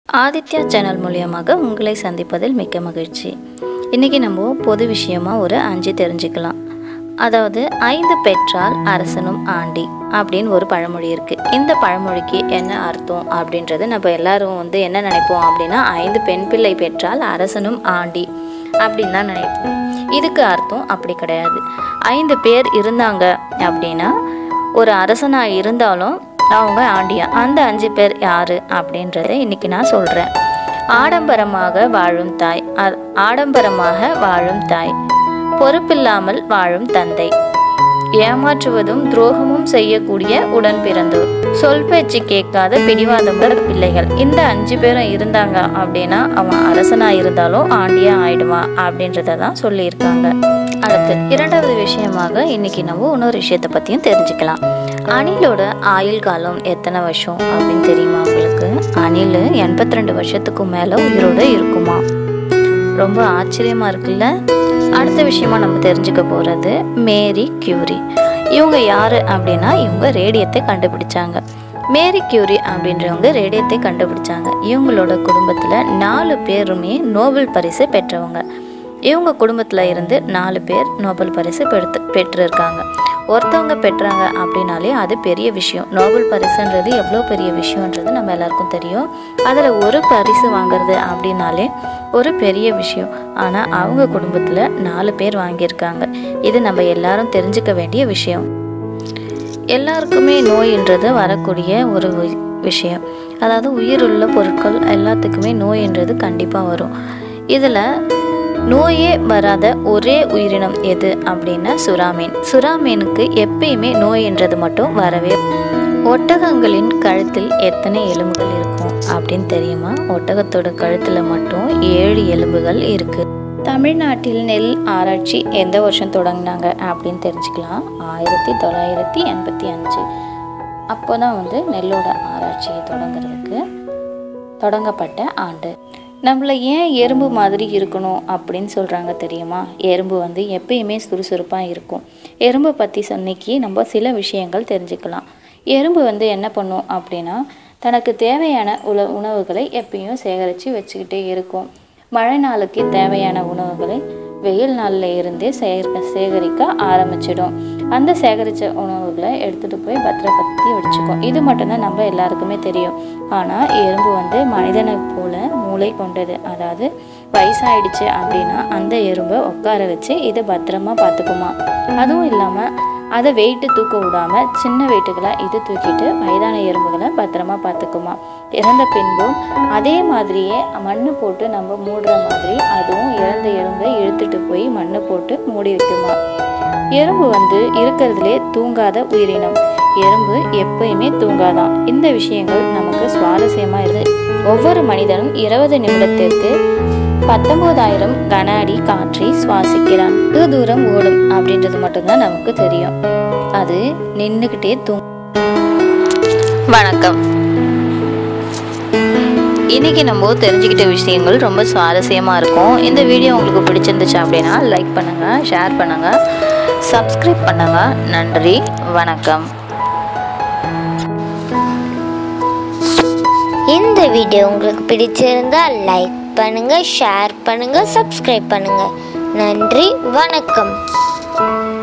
Aditya channel மூலியமாக உங்களை சந்திப்பதில் மிக்க மகிழ்ச்சி இன்றைக்கி நம்ம பொது விஷயமா ஒரு அஞ்சு தெரிஞ்சுக்கலாம் அதாவது ஐந்து பெற்றால் அரசனும் ஆண்டி அப்படின்னு ஒரு பழமொழி இருக்குது இந்த பழமொழிக்கு என்ன அர்த்தம் அப்படின்றது நம்ம எல்லாரும் வந்து என்ன நினைப்போம் அப்படின்னா ஐந்து பெண் பிள்ளை பெற்றால் அரசனும் ஆண்டி அப்படின்னு தான் நினைப்போம் இதுக்கு அர்த்தம் அப்படி கிடையாது ஐந்து பேர் இருந்தாங்க அப்படின்னா ஒரு அரசனாக இருந்தாலும் அவங்க ஆண்டியா அந்த அஞ்சு பேர் யாரு அப்படின்றத இன்னைக்கு நான் சொல்கிறேன் ஆடம்பரமாக வாழும் தாய் அ- ஆடம்பரமாக வாழும் தாய் பொறுப்பில்லாமல் வாழும் தந்தை ஏமாற்றுவதும் துரோகமும் செய்யக்கூடிய உடன் பிறந்தோர் சொல் பேச்சு கேட்காத பிடிவாதமுள்ள பிள்ளைகள் இந்த அஞ்சு பேரும் இருந்தாங்க அப்படின்னா அவன் அரசனா இருந்தாலும் ஆண்டியா ஆயிடுவான் அப்படின்றத தான் சொல்லியிருக்காங்க அடுத்து இரண்டாவது விஷயமாக இன்னைக்கு நம்ம இன்னொரு விஷயத்தை பற்றியும் தெரிஞ்சுக்கலாம் அணிலோட ஆயுள் காலம் எத்தனை வருஷம் அப்படின்னு தெரியுமா உங்களுக்கு அணில் எண்பத்தி ரெண்டு வருஷத்துக்கு மேலே உயிரோட இருக்குமா ரொம்ப ஆச்சரியமா இருக்குல்ல அடுத்த விஷயமா நம்ம தெரிஞ்சுக்க போறது மேரி கியூரி இவங்க யாரு அப்படின்னா இவங்க ரேடியத்தை கண்டுபிடிச்சாங்க மேரி கியூரி அப்படின்றவங்க ரேடியத்தை கண்டுபிடிச்சாங்க இவங்களோட குடும்பத்துல நாலு பேருமே நோபல் பரிசு பெற்றவங்க இவங்க குடும்பத்துல இருந்து நாலு பேர் நோபல் பரிசு பெற்று பெற்றிருக்காங்க ஒருத்தவங்க பெற்றாங்க அப்படின்னாலே அது பெரிய விஷயம் நோபல் பரிசுன்றது எவ்வளோ பெரிய விஷயன்றது நம்ம எல்லாருக்கும் தெரியும் அதில் ஒரு பரிசு வாங்குறது அப்படின்னாலே ஒரு பெரிய விஷயம் ஆனால் அவங்க குடும்பத்தில் நாலு பேர் வாங்கியிருக்காங்க இது நம்ம எல்லாரும் தெரிஞ்சுக்க வேண்டிய விஷயம் எல்லாருக்குமே நோயின்றது வரக்கூடிய ஒரு வி- விஷயம் அதாவது உயிருள்ள பொருட்கள் எல்லாத்துக்குமே நோயின்றது கண்டிப்பாக வரும் இதில் நோயே வராத ஒரே உயிரினம் எது அப்படின்னா சுறாமீன் சுறாமீனுக்கு எப்பயுமே நோயின்றது மட்டும் வரவே ஒட்டகங்களின் கழுத்தில் எத்தனை எலும்புகள் இருக்கும் அப்படின்னு தெரியுமா ஒட்டகத்தோட கழுத்தில் மட்டும் ஏழு எலும்புகள் இருக்கு தமிழ்நாட்டில் நெல் ஆராய்ச்சி எந்த வருஷம் தொடங்கினாங்க அப்படின்னு தெரிஞ்சுக்கலாம் ஆயிரத்தி தொள்ளாயிரத்தி எண்பத்தி அஞ்சு அப்போ தான் வந்து நெல்லோட ஆராய்ச்சியை தொடங்குறதுக்கு தொடங்கப்பட்ட ஆண்டு நம்மள ஏன் எறும்பு மாதிரி இருக்கணும் அப்படின்னு சொல்கிறாங்க தெரியுமா எறும்பு வந்து எப்பயுமே சுறுசுறுப்பாக இருக்கும் எறும்பை பற்றி சொன்னிக்கு நம்ம சில விஷயங்கள் தெரிஞ்சுக்கலாம் எறும்பு வந்து என்ன பண்ணும் அப்படின்னா தனக்கு தேவையான உல உணவுகளை எப்பயும் சேகரித்து வச்சுக்கிட்டே இருக்கும் மழை நாளுக்கு தேவையான உணவுகளை வெயில் நாளில் இருந்தே சேகரிக்க சேகரிக்க ஆரம்பிச்சிடும் அந்த சேகரித்த உணவுகளை எடுத்துகிட்டு போய் பத்திரப்படுத்தி வச்சுக்கும் இது மட்டும்தான் நம்ம எல்லாருக்குமே தெரியும் ஆனால் எறும்பு வந்து மனிதனை போல மூளை கொண்டது அதாவது வயசாயிடுச்சு அப்படின்னா அந்த எறும்பை உட்கார வச்சு இதை பத்திரமா பார்த்துக்குமா அதுவும் இல்லாமல் அதை வெயிட்டு தூக்க விடாம சின்ன வெயிட்டுகளை இது தூக்கிட்டு வயதான எறும்புகளை பத்திரமா பார்த்துக்குமா இறந்த பின்பும் அதே மாதிரியே மண்ணு போட்டு நம்ம மூடுற மாதிரி அதுவும் இறந்த எறும்பை இழுத்துட்டு போய் மண்ணு போட்டு மூடி வைக்குமா எறும்பு வந்து இருக்கிறதுலே தூங்காத உயிரினம் எறும்பு எப்பயுமே தூங்காதான் இந்த விஷயங்கள் நமக்கு சுவாரஸ்யமா இருக்கு ஒவ்வொரு மனிதனும் இருபது நிமிடத்திற்கு பத்தொன்பதாயிரம் கன அடி காற்றை சுவாசிக்கிறான் வெகு தூரம் ஓடும் அப்படின்றது மட்டும்தான் நமக்கு தெரியும் அது நின்றுக்கிட்டே தூங் வணக்கம் இன்னைக்கு நம்ம தெரிஞ்சுக்கிட்ட விஷயங்கள் ரொம்ப சுவாரஸ்யமாக இருக்கும் இந்த வீடியோ உங்களுக்கு பிடிச்சிருந்துச்சு அப்படின்னா லைக் பண்ணுங்கள் ஷேர் பண்ணுங்கள் சப்ஸ்கிரைப் பண்ணுங்கள் நன்றி வணக்கம் இந்த வீடியோ உங்களுக்கு பிடிச்சிருந்தா லைக் பண்ணுங்க ஷேர் பண்ணுங்க சப்ஸ்கிரைப் பண்ணுங்க நன்றி வணக்கம்